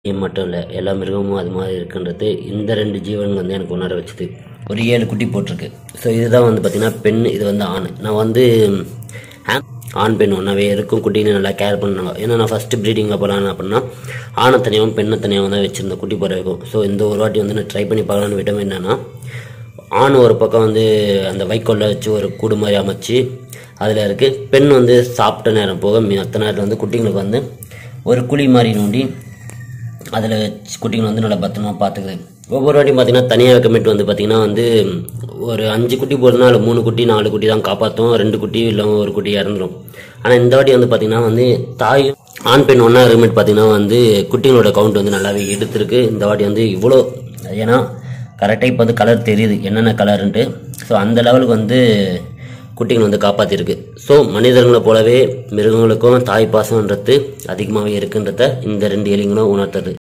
மட்டும் இல்லை எல்லா மிருகமும் அது மாதிரி இருக்குன்றது இந்த ரெண்டு ஜீவன் வந்து எனக்கு உணர வச்சுது ஒரு ஏழு குட்டி போட்டிருக்கு ஸோ இதுதான் வந்து பார்த்திங்கன்னா பெண் இது வந்து ஆண் நான் வந்து ஆ- ஆண் பெண் ஒன்றாவே இருக்கும் குட்டின்னு நல்லா கேர் பண்ணாங்க ஏன்னா நான் ஃபஸ்ட்டு ப்ரீடிங்கில் போகலான்னு அப்படின்னா ஆணை தனியாகவும் பெண்ணை தனியாகவும் தான் வச்சுருந்தேன் குட்டி போகிற வரைக்கும் ஸோ இந்த ஒரு வாட்டி வந்து நான் ட்ரை பண்ணி பார்க்கலான்னு விட்டோம் என்னென்னா ஆண் ஒரு பக்கம் வந்து அந்த வைக்கோல்ல வச்சு ஒரு கூடு மாதிரி அமைச்சு அதில் இருக்குது பெண் வந்து சாப்பிட்ட நேரம் போக மற்ற நேரத்தில் வந்து குட்டிங்களுக்கு வந்து ஒரு குழி மாதிரி நோண்டி அதில் வச்சு குட்டிங்களை வந்து நல்லா பத்திரமா பார்த்துக்குது ஒவ்வொரு வாட்டியும் பார்த்தீங்கன்னா தனியாக வைக்கமேட்டு வந்து பார்த்தீங்கன்னா வந்து ஒரு அஞ்சு குட்டி போடுறதுனா அதில் மூணு குட்டி நாலு குட்டி தான் காப்பாற்றும் ரெண்டு குட்டி இல்லை ஒரு குட்டி இறந்துரும் ஆனால் இந்த வாட்டி வந்து பார்த்தீங்கன்னா வந்து தாய் ஆண் பெண் ஒன்றா இருக்கமேட்டு பார்த்தீங்கன்னா வந்து குட்டிங்களோட கவுண்ட் வந்து நல்லாவே எடுத்திருக்கு இந்த வாட்டி வந்து இவ்வளோ ஏன்னா கரெக்டாக இப்போ வந்து கலர் தெரியுது என்னென்ன கலருன்ட்டு ஸோ அந்த லெவலுக்கு வந்து குட்டிகள் வந்து காப்பாற்றிருக்கு ஸோ மனிதர்களை போலவே மிருகங்களுக்கும் தாய் பாசம்ன்றது அதிகமாகவே இருக்குன்றத இந்த ரெண்டு எலிங்களும் உணர்த்துறது